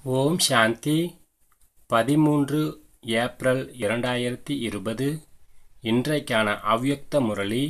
ஓம் சாந்தி பதிமூன்று ஏப்ரல் இரண்டாயிரத்தி இருபது இன்றைக்கான அவ்யக்த முரளி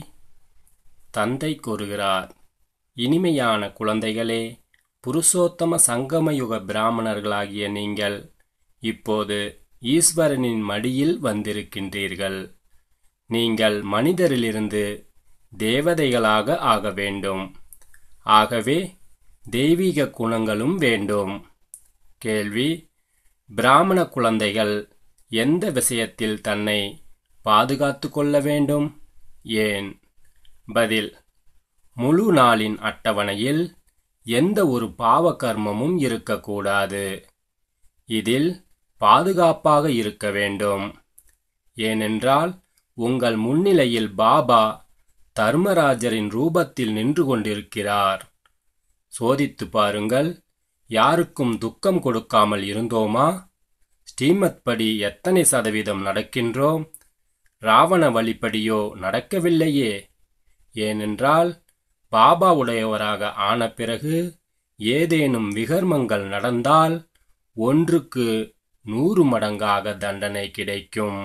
தந்தை கூறுகிறார் இனிமையான குழந்தைகளே புருஷோத்தம சங்கமயுக பிராமணர்களாகிய நீங்கள் இப்போது ஈஸ்வரனின் மடியில் வந்திருக்கின்றீர்கள் நீங்கள் மனிதரிலிருந்து தேவதைகளாக ஆக வேண்டும் ஆகவே தெய்வீக குணங்களும் வேண்டும் கேள்வி பிராமண குழந்தைகள் எந்த விஷயத்தில் தன்னை பாதுகாத்து கொள்ள வேண்டும் ஏன் பதில் முழு நாளின் அட்டவணையில் எந்த ஒரு பாவ கர்மமும் இருக்கக்கூடாது இதில் பாதுகாப்பாக இருக்க வேண்டும் ஏனென்றால் உங்கள் முன்னிலையில் பாபா தர்மராஜரின் ரூபத்தில் நின்று கொண்டிருக்கிறார் சோதித்து பாருங்கள் யாருக்கும் துக்கம் கொடுக்காமல் இருந்தோமா ஸ்ரீமத் படி எத்தனை சதவீதம் நடக்கின்றோம் ராவண வழிப்படியோ நடக்கவில்லையே ஏனென்றால் பாபா உடையவராக ஆன பிறகு ஏதேனும் விகர்மங்கள் நடந்தால் ஒன்றுக்கு நூறு மடங்காக தண்டனை கிடைக்கும்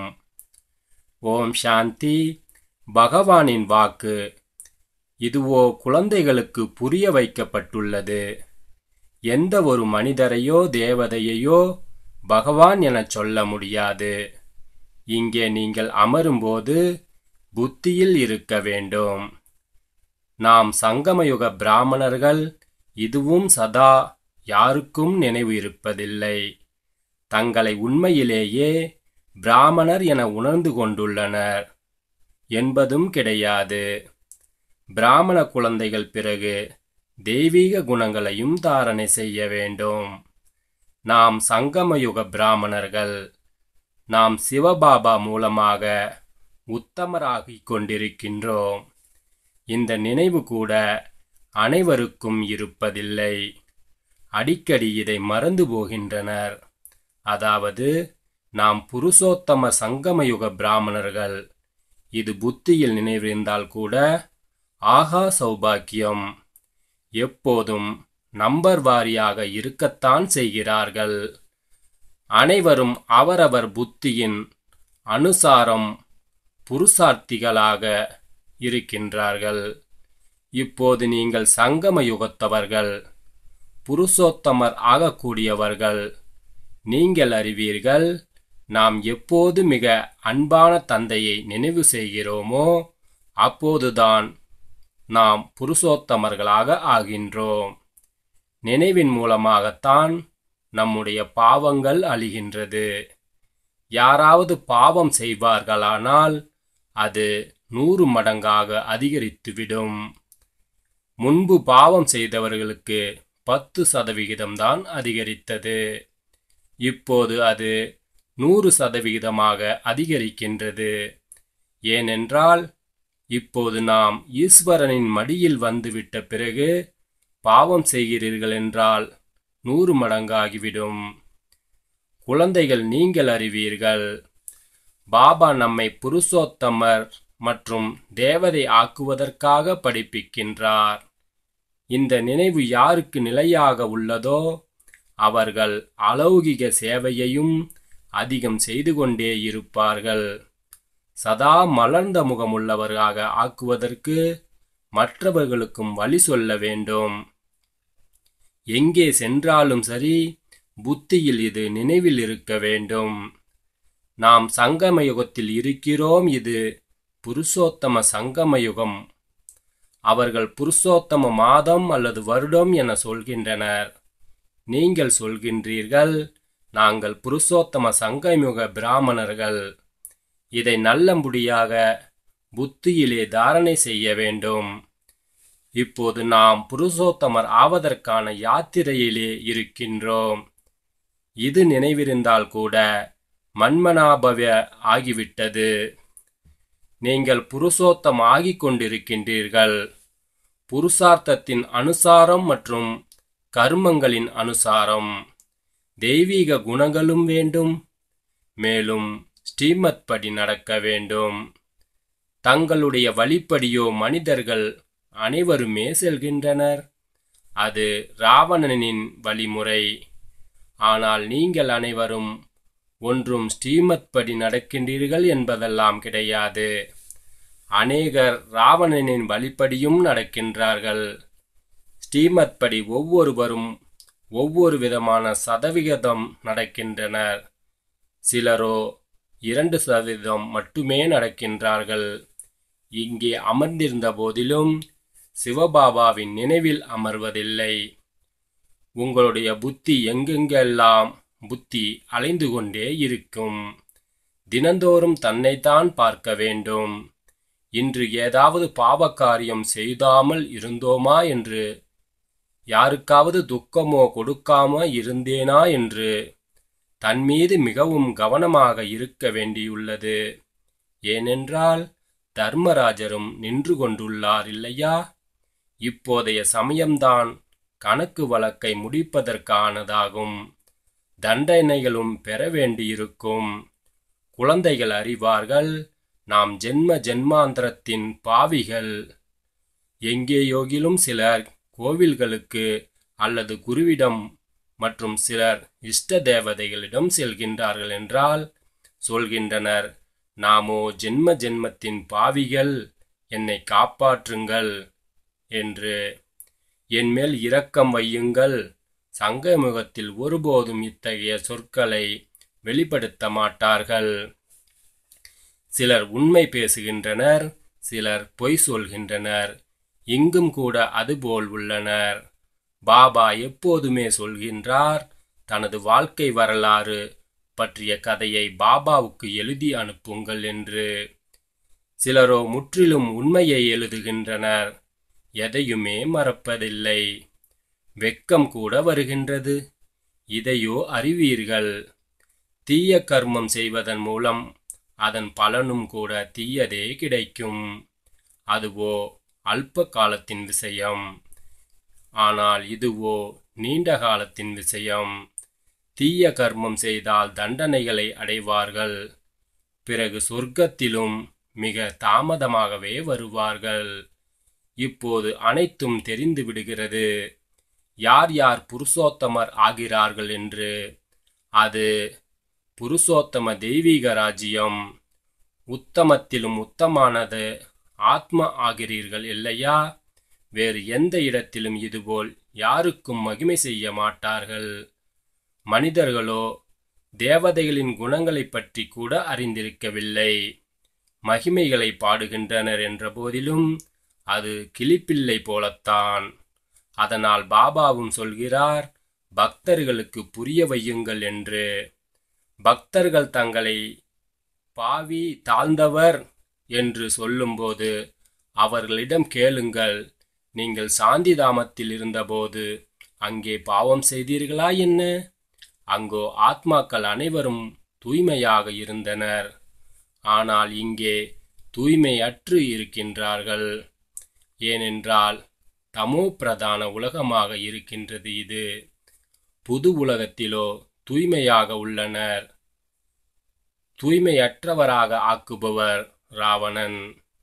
ஓம் சாந்தி பகவானின் வாக்கு இதுவோ குழந்தைகளுக்கு புரிய வைக்கப்பட்டுள்ளது எந்த ஒரு மனிதரையோ தேவதையையோ பகவான் எனச் சொல்ல முடியாது இங்கே நீங்கள் அமரும்போது புத்தியில் இருக்க வேண்டும் நாம் சங்கமயுக பிராமணர்கள் இதுவும் சதா யாருக்கும் நினைவு இருப்பதில்லை தங்களை உண்மையிலேயே பிராமணர் என உணர்ந்து கொண்டுள்ளனர் என்பதும் கிடையாது பிராமண குழந்தைகள் பிறகு தெய்வீக குணங்களையும் தாரணை செய்ய வேண்டும் நாம் சங்கமயுக பிராமணர்கள் நாம் சிவபாபா மூலமாக உத்தமராகிக் கொண்டிருக்கின்றோம் இந்த நினைவு கூட அனைவருக்கும் இருப்பதில்லை அடிக்கடி இதை மறந்து போகின்றனர் அதாவது நாம் புருஷோத்தம சங்கமயுக பிராமணர்கள் இது புத்தியில் நினைவிருந்தால் கூட ஆகா சௌபாக்கியம் எப்போதும் நம்பர் வாரியாக இருக்கத்தான் செய்கிறார்கள் அனைவரும் அவரவர் புத்தியின் அனுசாரம் புருஷார்த்திகளாக இருக்கின்றார்கள் இப்போது நீங்கள் சங்கம யுகத்தவர்கள் புருஷோத்தமர் ஆகக்கூடியவர்கள் நீங்கள் அறிவீர்கள் நாம் எப்போது மிக அன்பான தந்தையை நினைவு செய்கிறோமோ அப்போதுதான் நாம் புருஷோத்தமர்களாக ஆகின்றோம் நினைவின் மூலமாகத்தான் நம்முடைய பாவங்கள் அழிகின்றது யாராவது பாவம் செய்வார்களானால் அது நூறு மடங்காக அதிகரித்துவிடும் முன்பு பாவம் செய்தவர்களுக்கு பத்து சதவிகிதம்தான் அதிகரித்தது இப்போது அது நூறு சதவிகிதமாக அதிகரிக்கின்றது ஏனென்றால் இப்போது நாம் ஈஸ்வரனின் மடியில் வந்துவிட்ட பிறகு பாவம் செய்கிறீர்கள் என்றால் நூறு மடங்காகிவிடும் குழந்தைகள் நீங்கள் அறிவீர்கள் பாபா நம்மை புருஷோத்தமர் மற்றும் தேவதை ஆக்குவதற்காக படிப்பிக்கின்றார் இந்த நினைவு யாருக்கு நிலையாக உள்ளதோ அவர்கள் அலௌகிக சேவையையும் அதிகம் செய்து கொண்டே இருப்பார்கள் சதா மலர்ந்த முகமுள்ளவராக ஆக்குவதற்கு மற்றவர்களுக்கும் வழி சொல்ல வேண்டும் எங்கே சென்றாலும் சரி புத்தியில் இது நினைவில் இருக்க வேண்டும் நாம் சங்கம யுகத்தில் இருக்கிறோம் இது புருஷோத்தம சங்கம யுகம் அவர்கள் புருஷோத்தம மாதம் அல்லது வருடம் என சொல்கின்றனர் நீங்கள் சொல்கின்றீர்கள் நாங்கள் புருஷோத்தம சங்கமயுக பிராமணர்கள் இதை நல்லபடியாக புத்தியிலே தாரணை செய்ய வேண்டும் இப்போது நாம் புருஷோத்தமர் ஆவதற்கான யாத்திரையிலே இருக்கின்றோம் இது நினைவிருந்தால் கூட மன்மனாபவ ஆகிவிட்டது நீங்கள் புருஷோத்தம் ஆகிக் கொண்டிருக்கின்றீர்கள் புருஷார்த்தத்தின் அனுசாரம் மற்றும் கர்மங்களின் அனுசாரம் தெய்வீக குணங்களும் வேண்டும் மேலும் ஸ்ரீமத் படி நடக்க வேண்டும் தங்களுடைய வழிப்படியோ மனிதர்கள் அனைவருமே செல்கின்றனர் அது ராவணனின் வழிமுறை ஆனால் நீங்கள் அனைவரும் ஒன்றும் ஸ்ரீமத் படி நடக்கின்றீர்கள் என்பதெல்லாம் கிடையாது அநேகர் ராவணனின் வழிப்படியும் நடக்கின்றார்கள் ஸ்ரீமத் படி ஒவ்வொருவரும் ஒவ்வொரு விதமான சதவிகிதம் நடக்கின்றனர் சிலரோ இரண்டு சதவீதம் மட்டுமே நடக்கின்றார்கள் இங்கே அமர்ந்திருந்த போதிலும் சிவபாபாவின் நினைவில் அமர்வதில்லை உங்களுடைய புத்தி எங்கெங்கெல்லாம் புத்தி அலைந்து கொண்டே இருக்கும் தினந்தோறும் தன்னைத்தான் பார்க்க வேண்டும் இன்று ஏதாவது பாவக்காரியம் செய்தாமல் இருந்தோமா என்று யாருக்காவது துக்கமோ கொடுக்காம இருந்தேனா என்று தன் மீது மிகவும் கவனமாக இருக்க வேண்டியுள்ளது ஏனென்றால் தர்மராஜரும் நின்று கொண்டுள்ளார் இல்லையா இப்போதைய சமயம்தான் கணக்கு வழக்கை முடிப்பதற்கானதாகும் தண்டனைகளும் பெற வேண்டியிருக்கும் குழந்தைகள் அறிவார்கள் நாம் ஜென்ம ஜென்மாந்திரத்தின் பாவிகள் எங்கேயோகிலும் சிலர் கோவில்களுக்கு அல்லது குருவிடம் மற்றும் சிலர் இஷ்ட தேவதைகளிடம் செல்கின்றார்கள் என்றால் சொல்கின்றனர் நாமோ ஜென்ம ஜென்மத்தின் பாவிகள் என்னை காப்பாற்றுங்கள் என்று என்மேல் இரக்கம் வையுங்கள் சங்கமுகத்தில் ஒருபோதும் இத்தகைய சொற்களை வெளிப்படுத்த மாட்டார்கள் சிலர் உண்மை பேசுகின்றனர் சிலர் பொய் சொல்கின்றனர் இங்கும் கூட அதுபோல் உள்ளனர் பாபா எப்போதுமே சொல்கின்றார் தனது வாழ்க்கை வரலாறு பற்றிய கதையை பாபாவுக்கு எழுதி அனுப்புங்கள் என்று சிலரோ முற்றிலும் உண்மையை எழுதுகின்றனர் எதையுமே மறப்பதில்லை வெக்கம் கூட வருகின்றது இதையோ அறிவீர்கள் தீய கர்மம் செய்வதன் மூலம் அதன் பலனும் கூட தீயதே கிடைக்கும் அதுவோ அல்ப காலத்தின் விஷயம் ஆனால் இதுவோ நீண்ட காலத்தின் விஷயம் தீய கர்மம் செய்தால் தண்டனைகளை அடைவார்கள் பிறகு சொர்க்கத்திலும் மிக தாமதமாகவே வருவார்கள் இப்போது அனைத்தும் தெரிந்து விடுகிறது யார் யார் புருஷோத்தமர் ஆகிறார்கள் என்று அது புருஷோத்தம தெய்வீக ராஜ்யம் உத்தமத்திலும் உத்தமானது ஆத்ம ஆகிறீர்கள் இல்லையா வேறு எந்த இடத்திலும் இதுபோல் யாருக்கும் மகிமை செய்ய மாட்டார்கள் மனிதர்களோ தேவதைகளின் குணங்களைப் பற்றி கூட அறிந்திருக்கவில்லை மகிமைகளை பாடுகின்றனர் என்ற போதிலும் அது கிளிப்பிள்ளை போலத்தான் அதனால் பாபாவும் சொல்கிறார் பக்தர்களுக்கு புரிய வையுங்கள் என்று பக்தர்கள் தங்களை பாவி தாழ்ந்தவர் என்று சொல்லும்போது அவர்களிடம் கேளுங்கள் நீங்கள் சாந்திதாமத்தில் இருந்தபோது அங்கே பாவம் செய்தீர்களா என்ன அங்கோ ஆத்மாக்கள் அனைவரும் தூய்மையாக இருந்தனர் ஆனால் இங்கே தூய்மையற்று இருக்கின்றார்கள் ஏனென்றால் தமோ பிரதான உலகமாக இருக்கின்றது இது புது உலகத்திலோ தூய்மையாக உள்ளனர் தூய்மையற்றவராக ஆக்குபவர் ராவணன்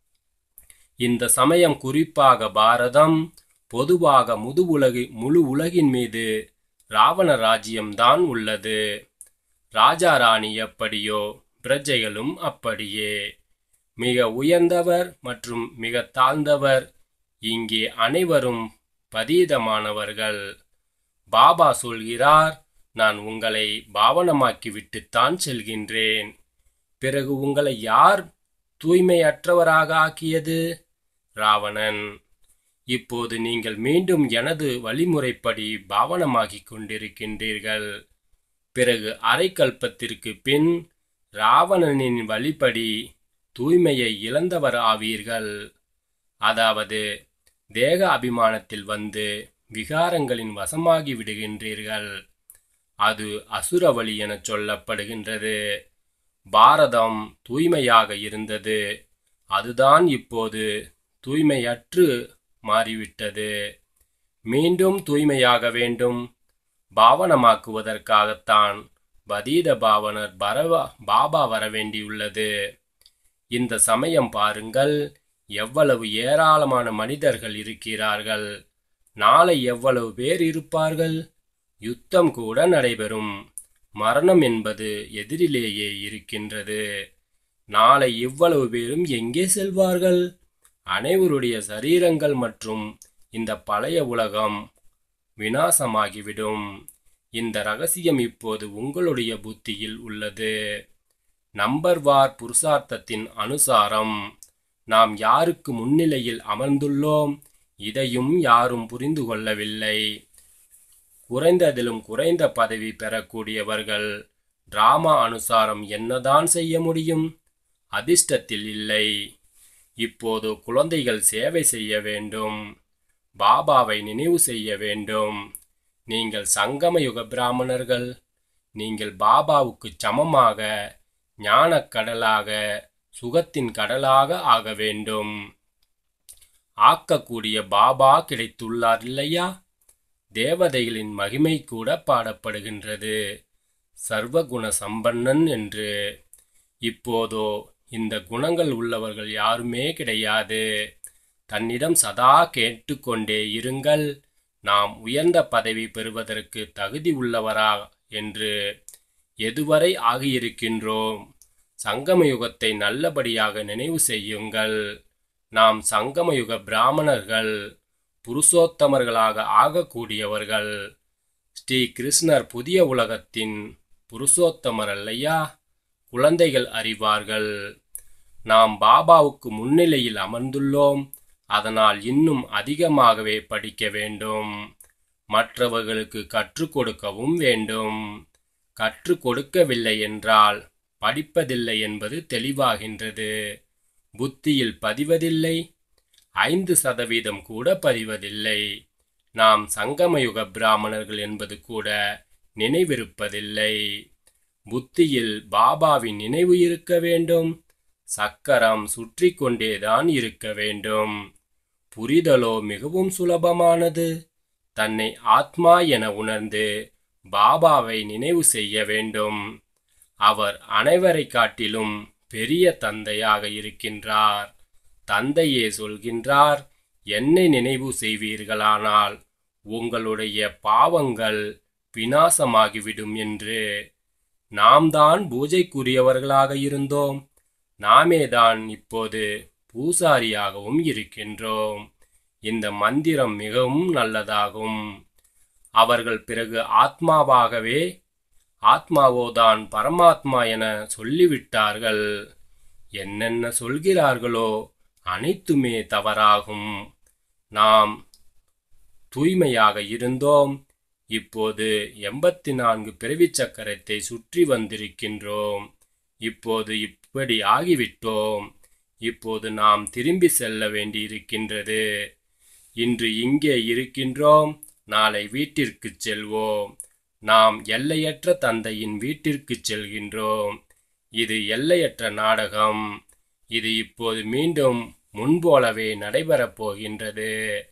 இந்த சமயம் குறிப்பாக பாரதம் பொதுவாக முது உலகி முழு உலகின் மீது ராவண ராஜ்யம்தான் உள்ளது ராஜா ராணி எப்படியோ பிரஜைகளும் அப்படியே மிக உயர்ந்தவர் மற்றும் மிக தாழ்ந்தவர் இங்கே அனைவரும் பதீதமானவர்கள் பாபா சொல்கிறார் நான் உங்களை பாவனமாக்கிவிட்டுத்தான் செல்கின்றேன் பிறகு உங்களை யார் தூய்மையற்றவராக ஆக்கியது ராவணன் இப்போது நீங்கள் மீண்டும் எனது வழிமுறைப்படி பாவனமாகிக் கொண்டிருக்கின்றீர்கள் பிறகு அரைக்கல்பத்திற்கு பின் ராவணனின் வழிப்படி தூய்மையை இழந்தவர் ஆவீர்கள் அதாவது தேக அபிமானத்தில் வந்து விகாரங்களின் வசமாகி விடுகின்றீர்கள் அது அசுர வழி எனச் சொல்லப்படுகின்றது பாரதம் தூய்மையாக இருந்தது அதுதான் இப்போது தூய்மையற்று மாறிவிட்டது மீண்டும் தூய்மையாக வேண்டும் பாவனமாக்குவதற்காகத்தான் பதீத பாவனர் பரவ பாபா வரவேண்டியுள்ளது இந்த சமயம் பாருங்கள் எவ்வளவு ஏராளமான மனிதர்கள் இருக்கிறார்கள் நாளை எவ்வளவு பேர் இருப்பார்கள் யுத்தம் கூட நடைபெறும் மரணம் என்பது எதிரிலேயே இருக்கின்றது நாளை இவ்வளவு பேரும் எங்கே செல்வார்கள் அனைவருடைய சரீரங்கள் மற்றும் இந்த பழைய உலகம் வினாசமாகிவிடும் இந்த ரகசியம் இப்போது உங்களுடைய புத்தியில் உள்ளது நம்பர்வார் புருஷார்த்தத்தின் அனுசாரம் நாம் யாருக்கு முன்னிலையில் அமர்ந்துள்ளோம் இதையும் யாரும் புரிந்து கொள்ளவில்லை குறைந்ததிலும் குறைந்த பதவி பெறக்கூடியவர்கள் டிராமா அனுசாரம் என்னதான் செய்ய முடியும் அதிர்ஷ்டத்தில் இல்லை இப்போது குழந்தைகள் சேவை செய்ய வேண்டும் பாபாவை நினைவு செய்ய வேண்டும் நீங்கள் சங்கமயுக பிராமணர்கள் நீங்கள் பாபாவுக்கு சமமாக ஞானக் கடலாக சுகத்தின் கடலாக ஆக வேண்டும் ஆக்கக்கூடிய பாபா கிடைத்துள்ளார் இல்லையா தேவதைகளின் மகிமை கூட பாடப்படுகின்றது சர்வகுண சம்பன்னன் என்று இப்போதோ இந்த குணங்கள் உள்ளவர்கள் யாருமே கிடையாது தன்னிடம் சதா கேட்டுக்கொண்டே இருங்கள் நாம் உயர்ந்த பதவி பெறுவதற்கு தகுதி உள்ளவரா என்று எதுவரை ஆகியிருக்கின்றோம் சங்கமயுகத்தை நல்லபடியாக நினைவு செய்யுங்கள் நாம் சங்கமயுக பிராமணர்கள் புருஷோத்தமர்களாக ஆகக்கூடியவர்கள் ஸ்ரீ கிருஷ்ணர் புதிய உலகத்தின் புருஷோத்தமர் அல்லையா குழந்தைகள் அறிவார்கள் நாம் பாபாவுக்கு முன்னிலையில் அமர்ந்துள்ளோம் அதனால் இன்னும் அதிகமாகவே படிக்க வேண்டும் மற்றவர்களுக்கு கற்றுக் கொடுக்கவும் வேண்டும் கற்றுக் கொடுக்கவில்லை என்றால் படிப்பதில்லை என்பது தெளிவாகின்றது புத்தியில் பதிவதில்லை ஐந்து சதவீதம் கூட பதிவதில்லை நாம் சங்கமயுக பிராமணர்கள் என்பது கூட நினைவிருப்பதில்லை புத்தியில் பாபாவின் நினைவு இருக்க வேண்டும் சக்கரம் சுற்றி கொண்டேதான் இருக்க வேண்டும் புரிதலோ மிகவும் சுலபமானது தன்னை ஆத்மா என உணர்ந்து பாபாவை நினைவு செய்ய வேண்டும் அவர் அனைவரை காட்டிலும் பெரிய தந்தையாக இருக்கின்றார் தந்தையே சொல்கின்றார் என்னை நினைவு செய்வீர்களானால் உங்களுடைய பாவங்கள் வினாசமாகிவிடும் என்று நாம் தான் பூஜைக்குரியவர்களாக இருந்தோம் நாமேதான் இப்போது பூசாரியாகவும் இருக்கின்றோம் இந்த மந்திரம் மிகவும் நல்லதாகும் அவர்கள் பிறகு ஆத்மாவாகவே ஆத்மாவோதான் பரமாத்மா என சொல்லிவிட்டார்கள் என்னென்ன சொல்கிறார்களோ அனைத்துமே தவறாகும் நாம் தூய்மையாக இருந்தோம் இப்போது எண்பத்தி நான்கு பிறவிச் சக்கரத்தை சுற்றி வந்திருக்கின்றோம் இப்போது இப்படி ஆகிவிட்டோம் இப்போது நாம் திரும்பி செல்ல வேண்டியிருக்கின்றது இன்று இங்கே இருக்கின்றோம் நாளை வீட்டிற்கு செல்வோம் நாம் எல்லையற்ற தந்தையின் வீட்டிற்கு செல்கின்றோம் இது எல்லையற்ற நாடகம் இது இப்போது மீண்டும் முன்போலவே நடைபெறப் போகின்றது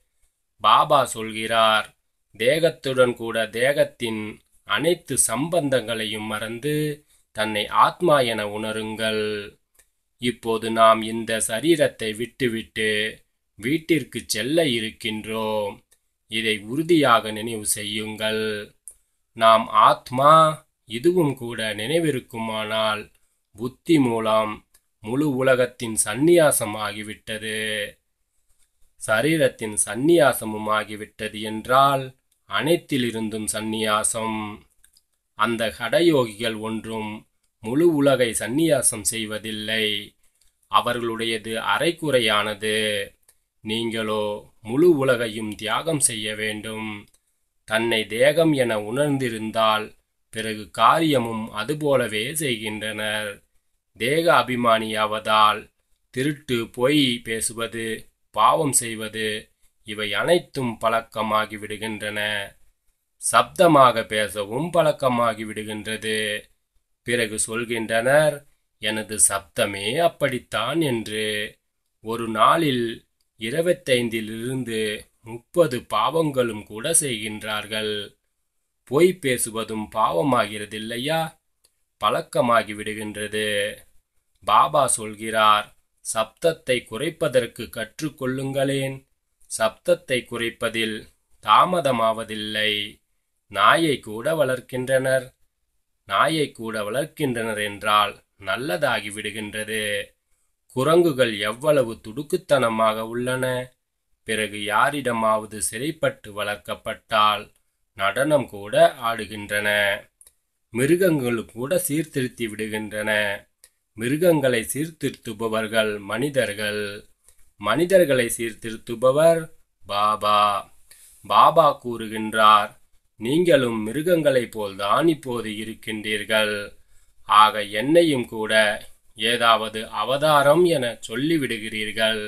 பாபா சொல்கிறார் தேகத்துடன் கூட தேகத்தின் அனைத்து சம்பந்தங்களையும் மறந்து தன்னை ஆத்மா என உணருங்கள் இப்போது நாம் இந்த சரீரத்தை விட்டுவிட்டு வீட்டிற்கு செல்ல இருக்கின்றோம் இதை உறுதியாக நினைவு செய்யுங்கள் நாம் ஆத்மா இதுவும் கூட நினைவிருக்குமானால் புத்தி மூலம் முழு உலகத்தின் சந்நியாசம் ஆகிவிட்டது சரீரத்தின் சந்நியாசமும் ஆகிவிட்டது என்றால் அனைத்திலிருந்தும் சந்நியாசம் அந்த கடயோகிகள் ஒன்றும் முழு உலகை சந்நியாசம் செய்வதில்லை அவர்களுடையது அரைக்குறையானது நீங்களோ முழு உலகையும் தியாகம் செய்ய வேண்டும் தன்னை தேகம் என உணர்ந்திருந்தால் பிறகு காரியமும் அதுபோலவே செய்கின்றனர் தேக அபிமானியாவதால் திருட்டு பொய் பேசுவது பாவம் செய்வது இவை அனைத்தும் பழக்கமாகி விடுகின்றன சப்தமாக பேசவும் பழக்கமாகி விடுகின்றது பிறகு சொல்கின்றனர் எனது சப்தமே அப்படித்தான் என்று ஒரு நாளில் இருபத்தைந்திலிருந்து முப்பது பாவங்களும் கூட செய்கின்றார்கள் பொய் பேசுவதும் பாவமாகிறது இல்லையா பழக்கமாகி விடுகின்றது பாபா சொல்கிறார் சப்தத்தை குறைப்பதற்கு கற்றுக்கொள்ளுங்களேன் சப்தத்தை குறைப்பதில் தாமதமாவதில்லை நாயை கூட வளர்க்கின்றனர் நாயை கூட வளர்க்கின்றனர் என்றால் நல்லதாகி விடுகின்றது குரங்குகள் எவ்வளவு துடுக்குத்தனமாக உள்ளன பிறகு யாரிடமாவது சிறைப்பட்டு வளர்க்கப்பட்டால் நடனம் கூட ஆடுகின்றன மிருகங்கள் கூட சீர்திருத்தி விடுகின்றன மிருகங்களை சீர்திருத்துபவர்கள் மனிதர்கள் மனிதர்களை சீர்திருத்துபவர் பாபா பாபா கூறுகின்றார் நீங்களும் மிருகங்களைப் போல்தான் இப்போது இருக்கின்றீர்கள் ஆக என்னையும் கூட ஏதாவது அவதாரம் என சொல்லிவிடுகிறீர்கள்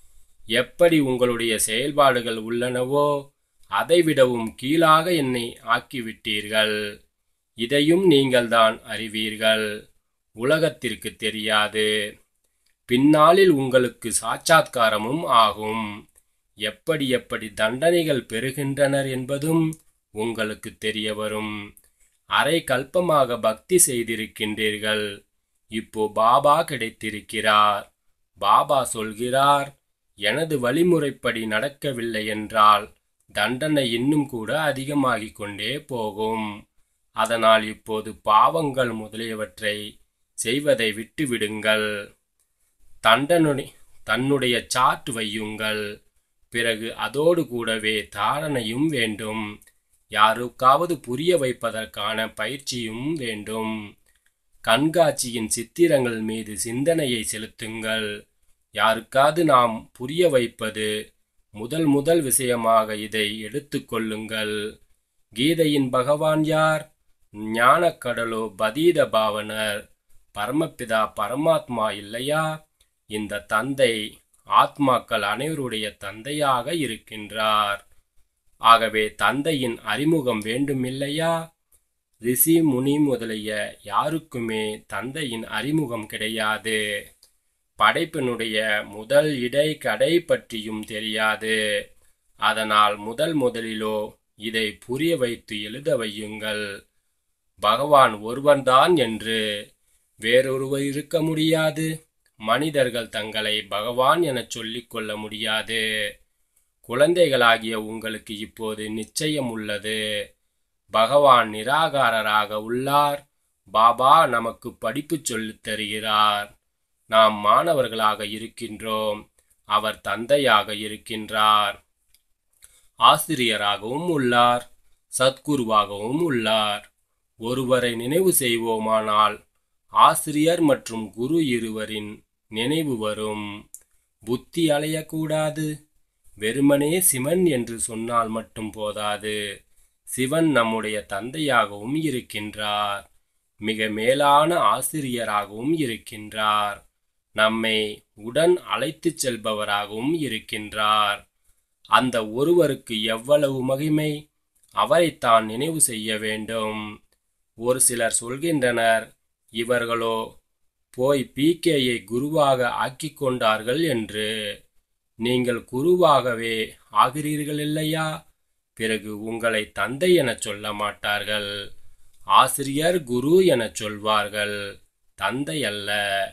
எப்படி உங்களுடைய செயல்பாடுகள் உள்ளனவோ அதைவிடவும் கீழாக என்னை ஆக்கிவிட்டீர்கள் இதையும் நீங்கள்தான் அறிவீர்கள் உலகத்திற்கு தெரியாது பின்னாளில் உங்களுக்கு சாட்சாத்காரமும் ஆகும் எப்படி எப்படி தண்டனைகள் பெறுகின்றனர் என்பதும் உங்களுக்கு தெரிய வரும் அரை கல்பமாக பக்தி செய்திருக்கின்றீர்கள் இப்போ பாபா கிடைத்திருக்கிறார் பாபா சொல்கிறார் எனது வழிமுறைப்படி நடக்கவில்லை என்றால் தண்டனை இன்னும் கூட அதிகமாகிக் கொண்டே போகும் அதனால் இப்போது பாவங்கள் முதலியவற்றை செய்வதை விட்டுவிடுங்கள் தண்டனுடைய தன்னுடைய சாட் வையுங்கள் பிறகு அதோடு கூடவே தாரணையும் வேண்டும் யாருக்காவது புரிய வைப்பதற்கான பயிற்சியும் வேண்டும் கண்காட்சியின் சித்திரங்கள் மீது சிந்தனையை செலுத்துங்கள் யாருக்காவது நாம் புரிய வைப்பது முதல் முதல் விஷயமாக இதை எடுத்துக்கொள்ளுங்கள் கீதையின் பகவான் யார் ஞானக்கடலோ பதீத பாவனர் பரமபிதா பரமாத்மா இல்லையா இந்த தந்தை ஆத்மாக்கள் அனைவருடைய தந்தையாக இருக்கின்றார் ஆகவே தந்தையின் அறிமுகம் வேண்டுமில்லையா ரிஷி முனி முதலிய யாருக்குமே தந்தையின் அறிமுகம் கிடையாது படைப்பினுடைய முதல் இடை கடை பற்றியும் தெரியாது அதனால் முதல் முதலிலோ இதை புரிய வைத்து எழுத வையுங்கள் பகவான் ஒருவன்தான் என்று வேறொருவர் இருக்க முடியாது மனிதர்கள் தங்களை பகவான் எனச் சொல்லிக் கொள்ள முடியாது குழந்தைகளாகிய உங்களுக்கு இப்போது நிச்சயம் உள்ளது பகவான் நிராகாரராக உள்ளார் பாபா நமக்கு படிப்பு சொல்லித் தருகிறார் நாம் மாணவர்களாக இருக்கின்றோம் அவர் தந்தையாக இருக்கின்றார் ஆசிரியராகவும் உள்ளார் சத்குருவாகவும் உள்ளார் ஒருவரை நினைவு செய்வோமானால் ஆசிரியர் மற்றும் குரு இருவரின் நினைவு வரும் புத்தி அலையக்கூடாது வெறுமனே சிவன் என்று சொன்னால் மட்டும் போதாது சிவன் நம்முடைய தந்தையாகவும் இருக்கின்றார் மிக மேலான ஆசிரியராகவும் இருக்கின்றார் நம்மை உடன் அழைத்துச் செல்பவராகவும் இருக்கின்றார் அந்த ஒருவருக்கு எவ்வளவு மகிமை அவரைத்தான் நினைவு செய்ய வேண்டும் ஒரு சிலர் சொல்கின்றனர் இவர்களோ போய் பிகேயை குருவாக ஆக்கிக் கொண்டார்கள் என்று நீங்கள் குருவாகவே ஆகிறீர்கள் இல்லையா பிறகு உங்களை தந்தை எனச் சொல்ல மாட்டார்கள் ஆசிரியர் குரு எனச் சொல்வார்கள் தந்தை அல்ல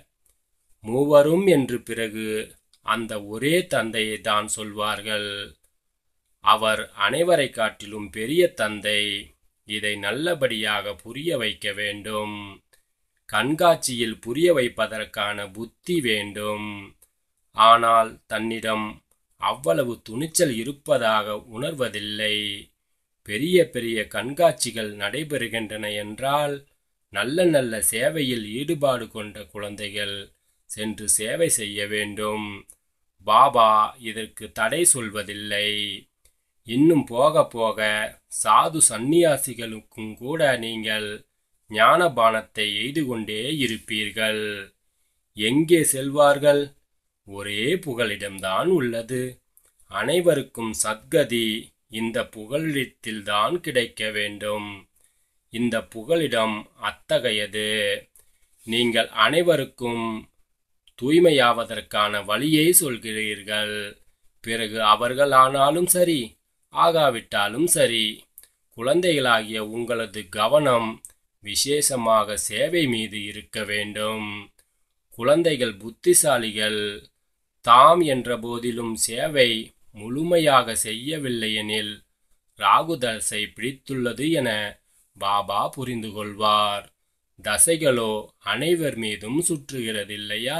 மூவரும் என்று பிறகு அந்த ஒரே தந்தையை தான் சொல்வார்கள் அவர் அனைவரை காட்டிலும் பெரிய தந்தை இதை நல்லபடியாக புரிய வைக்க வேண்டும் கண்காட்சியில் புரிய வைப்பதற்கான புத்தி வேண்டும் ஆனால் தன்னிடம் அவ்வளவு துணிச்சல் இருப்பதாக உணர்வதில்லை பெரிய பெரிய கண்காட்சிகள் நடைபெறுகின்றன என்றால் நல்ல நல்ல சேவையில் ஈடுபாடு கொண்ட குழந்தைகள் சென்று சேவை செய்ய வேண்டும் பாபா இதற்கு தடை சொல்வதில்லை இன்னும் போக போக சாது சந்நியாசிகளுக்கும் கூட நீங்கள் ஞானபானத்தை எய்து கொண்டே இருப்பீர்கள் எங்கே செல்வார்கள் ஒரே புகலிடம்தான் உள்ளது அனைவருக்கும் சத்கதி இந்த புகலிடத்தில்தான் கிடைக்க வேண்டும் இந்த புகலிடம் அத்தகையது நீங்கள் அனைவருக்கும் தூய்மையாவதற்கான வழியை சொல்கிறீர்கள் பிறகு அவர்கள் ஆனாலும் சரி ஆகாவிட்டாலும் சரி குழந்தைகளாகிய உங்களது கவனம் விசேஷமாக சேவை மீது இருக்க வேண்டும் குழந்தைகள் புத்திசாலிகள் தாம் என்ற போதிலும் சேவை முழுமையாக செய்யவில்லையெனில் ராகு தசை பிடித்துள்ளது என பாபா புரிந்து கொள்வார் தசைகளோ அனைவர் மீதும் சுற்றுகிறதில்லையா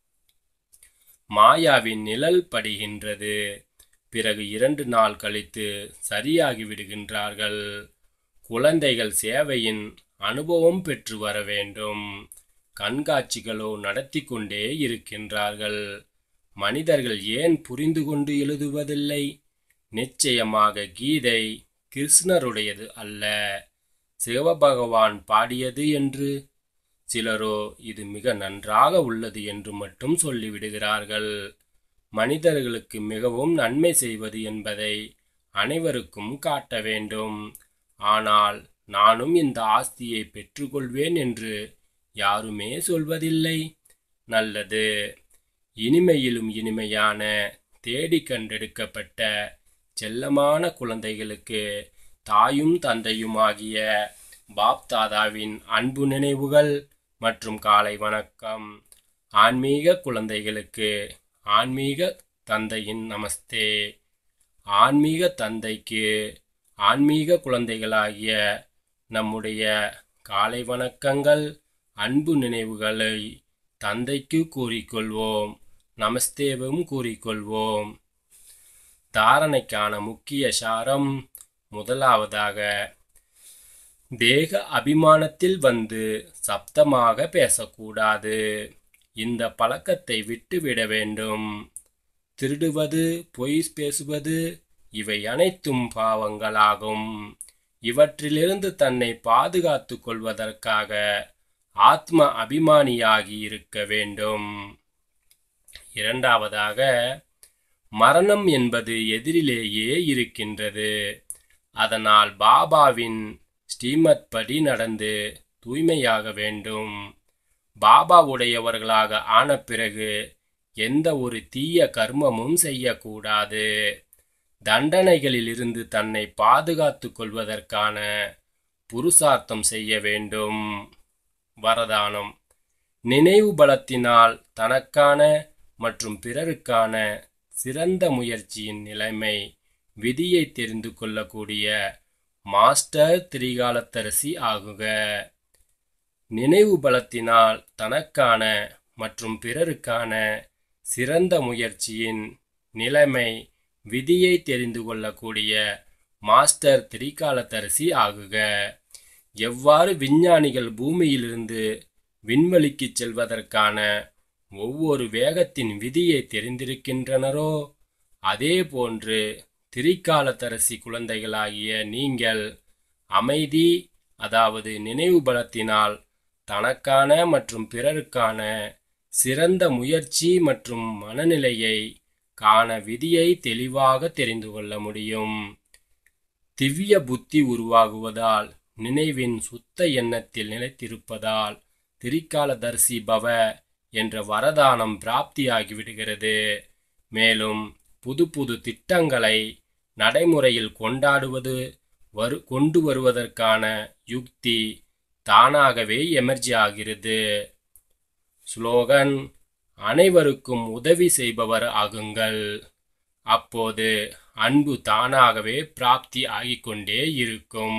மாயாவின் நிழல் படிகின்றது பிறகு இரண்டு நாள் கழித்து சரியாகி விடுகின்றார்கள் குழந்தைகள் சேவையின் அனுபவம் பெற்று வர வேண்டும் கண்காட்சிகளோ நடத்தி கொண்டே இருக்கின்றார்கள் மனிதர்கள் ஏன் புரிந்து கொண்டு எழுதுவதில்லை நிச்சயமாக கீதை கிருஷ்ணருடையது அல்ல சிவபகவான் பாடியது என்று சிலரோ இது மிக நன்றாக உள்ளது என்று மட்டும் சொல்லிவிடுகிறார்கள் மனிதர்களுக்கு மிகவும் நன்மை செய்வது என்பதை அனைவருக்கும் காட்ட வேண்டும் ஆனால் நானும் இந்த ஆஸ்தியை பெற்றுக்கொள்வேன் என்று யாருமே சொல்வதில்லை நல்லது இனிமையிலும் இனிமையான தேடி கண்டெடுக்கப்பட்ட செல்லமான குழந்தைகளுக்கு தாயும் தந்தையுமாகிய பாப்தாதாவின் அன்பு நினைவுகள் மற்றும் காலை வணக்கம் ஆன்மீக குழந்தைகளுக்கு ஆன்மீக தந்தையின் நமஸ்தே ஆன்மீக தந்தைக்கு ஆன்மீக குழந்தைகளாகிய நம்முடைய காலை வணக்கங்கள் அன்பு நினைவுகளை தந்தைக்கு கூறிக்கொள்வோம் நமஸ்தேவும் கூறிக்கொள்வோம் தாரணைக்கான முக்கிய சாரம் முதலாவதாக தேக அபிமானத்தில் வந்து சப்தமாக பேசக்கூடாது இந்த பழக்கத்தை விட்டுவிட வேண்டும் திருடுவது பொய் பேசுவது இவை அனைத்தும் பாவங்களாகும் இவற்றிலிருந்து தன்னை பாதுகாத்துக் கொள்வதற்காக ஆத்ம அபிமானியாகி இருக்க வேண்டும் இரண்டாவதாக மரணம் என்பது எதிரிலேயே இருக்கின்றது அதனால் பாபாவின் ஸ்ரீமத் படி நடந்து தூய்மையாக வேண்டும் பாபா உடையவர்களாக ஆன பிறகு எந்த ஒரு தீய கர்மமும் செய்யக்கூடாது தண்டனைகளிலிருந்து தன்னை பாதுகாத்துக் கொள்வதற்கான புருஷார்த்தம் செய்ய வேண்டும் வரதானம் நினைவு பலத்தினால் தனக்கான மற்றும் பிறருக்கான சிறந்த முயற்சியின் நிலைமை விதியை தெரிந்து கொள்ளக்கூடிய மாஸ்டர் திரிகாலத்தரசி ஆகுக நினைவு பலத்தினால் தனக்கான மற்றும் பிறருக்கான சிறந்த முயற்சியின் நிலைமை விதியை தெரிந்து கொள்ளக்கூடிய மாஸ்டர் திரிகாலத்தரசி ஆகுக எவ்வாறு விஞ்ஞானிகள் பூமியிலிருந்து விண்வெளிக்கு செல்வதற்கான ஒவ்வொரு வேகத்தின் விதியை தெரிந்திருக்கின்றனரோ அதே போன்று திரிகாலத்தரசி குழந்தைகளாகிய நீங்கள் அமைதி அதாவது நினைவு பலத்தினால் தனக்கான மற்றும் பிறருக்கான சிறந்த முயற்சி மற்றும் மனநிலையை காண விதியை தெளிவாக தெரிந்து கொள்ள முடியும் திவ்ய புத்தி உருவாகுவதால் நினைவின் சுத்த எண்ணத்தில் நிலைத்திருப்பதால் திரிகாலதர்சி பவ என்ற வரதானம் பிராப்தியாகிவிடுகிறது மேலும் புது புது திட்டங்களை நடைமுறையில் கொண்டாடுவது வரு கொண்டு வருவதற்கான யுக்தி தானாகவே எமர்ஜி ஆகிறது ஸ்லோகன் அனைவருக்கும் உதவி செய்பவர் ஆகுங்கள் அப்போது அன்பு தானாகவே பிராப்தி ஆகிக்கொண்டே இருக்கும்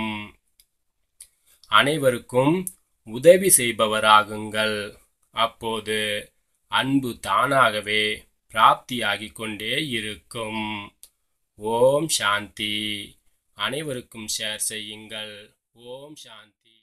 அனைவருக்கும் உதவி செய்பவராகுங்கள் அப்போது அன்பு தானாகவே பிராப்தியாகிக் கொண்டே இருக்கும் ஓம் சாந்தி அனைவருக்கும் ஷேர் செய்யுங்கள் ஓம் சாந்தி